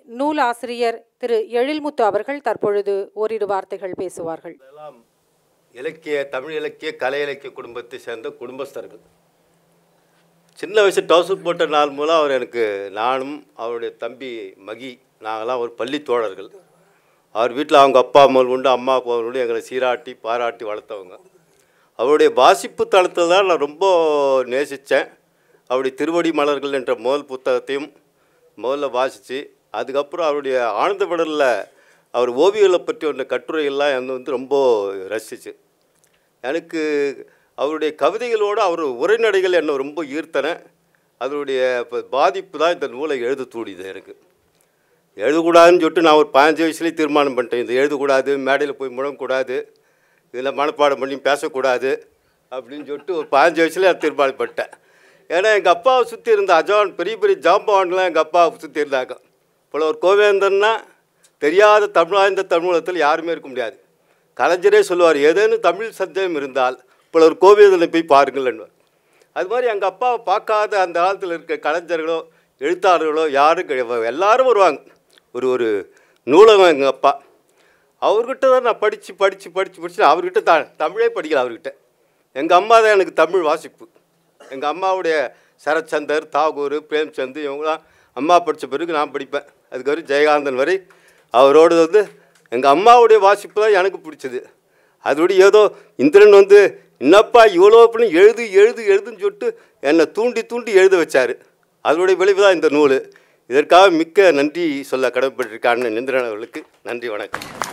நூல் ஆசிரியர் திரு எழில்முத்து அவர்கள் தற்பொழுது ஓரிரு வார்த்தைகள் பேசுவார்கள் எல்லாம் இலக்கிய தமிழ் இலக்கிய கலை இலக்கிய குடும்பத்தை சேர்ந்த குடும்பஸ்தர்கள் சின்ன வயசு டவுசர் போட்ட நாள் மூலம் அவர் எனக்கு நானும் அவருடைய தம்பி மகி நாங்களாம் ஒரு பள்ளி தோழர்கள் அவர் வீட்டில் அவங்க அப்பா அம்மா உண்டு அம்மா அப்பா உண்டு எங்களை சீராட்டி பாராட்டி வளர்த்தவங்க அவருடைய வாசிப்பு தளத்தில் தான் நான் ரொம்ப நேசித்தேன் அவருடைய திருவடி மலர்கள் என்ற முதல் புத்தகத்தையும் முதல்ல வாசித்து அதுக்கப்புறம் அவருடைய ஆனந்த விடலில் அவர் ஓவியங்களை பற்றி ஒன்று கட்டுரைகள்லாம் என்னை வந்து ரொம்ப ரசிச்சு எனக்கு அவருடைய கவிதைகளோடு அவர் உரைநடைகள் என்னை ரொம்ப ஈர்த்தன அதனுடைய ப- பாதிப்பு தான் இந்த நூலை எழுத தூடிது எனக்கு எழுதக்கூடாதுன்னு சொல்லிட்டு நான் ஒரு பதினஞ்சு வயசுலேயே தீர்மானம் பண்ணிட்டேன் இது எழுதக்கூடாது மேடையில் போய் முழங்கக்கூடாது இதில் மனப்பாடம் பண்ணி பேசக்கூடாது அப்படின்னு சொல்லிட்டு ஒரு பதினஞ்சு வயசுல நான் தீர்மானம் பண்ணிட்டேன் ஏன்னா எங்கள் அப்பாவை சுற்றி இருந்த அஜான் பெரிய பெரிய ஜாம்பவான்லாம் எங்கள் அப்பாவை சுற்றி இருந்தாங்க புலவர் கோவேந்தன்னா தெரியாத தமிழாய்ந்த தமிழகத்தில் யாருமே இருக்க முடியாது கலைஞரே சொல்லுவார் ஏதேனும் தமிழ் சந்தேகம் இருந்தால் புலவர் கோவேந்தனை போய் பாருங்கள்னு அது மாதிரி எங்கள் அப்பாவை பார்க்காத அந்த காலத்தில் இருக்க கலைஞர்களோ எழுத்தாளர்களோ யாரும் கிடையாது எல்லாரும் வருவாங்க ஒரு ஒரு நூலகம் எங்கள் அப்பா அவர்கிட்ட தான் நான் படித்து படித்து படித்து படித்து அவர்கிட்ட த தமிழே படிக்கல அவர்கிட்ட எங்கள் அம்மா தான் எனக்கு தமிழ் வாசிப்பு எங்கள் அம்மாவுடைய சரத்சந்தர் தாகூர் பிரேம்சந்த் இவங்களாம் அம்மா படித்த பிறகு நான் படிப்பேன் அதுக்கு வரை ஜெயகாந்தன் வரை அவரோடு வந்து எங்கள் அம்மாவுடைய வாசிப்பு தான் எனக்கு பிடிச்சது அதோடு ஏதோ இந்திரன் வந்து என்னப்பா இவ்வளோ பண்ணி எழுது எழுது எழுதுன்னு சொல்லிட்டு என்னை தூண்டி தூண்டி எழுத வச்சார் அதனுடைய விளைவு தான் இந்த நூல் இதற்காக மிக்க நன்றி சொல்ல கடமைப்பட்டிருக்கான்னு இந்திரன் அவர்களுக்கு நன்றி வணக்கம்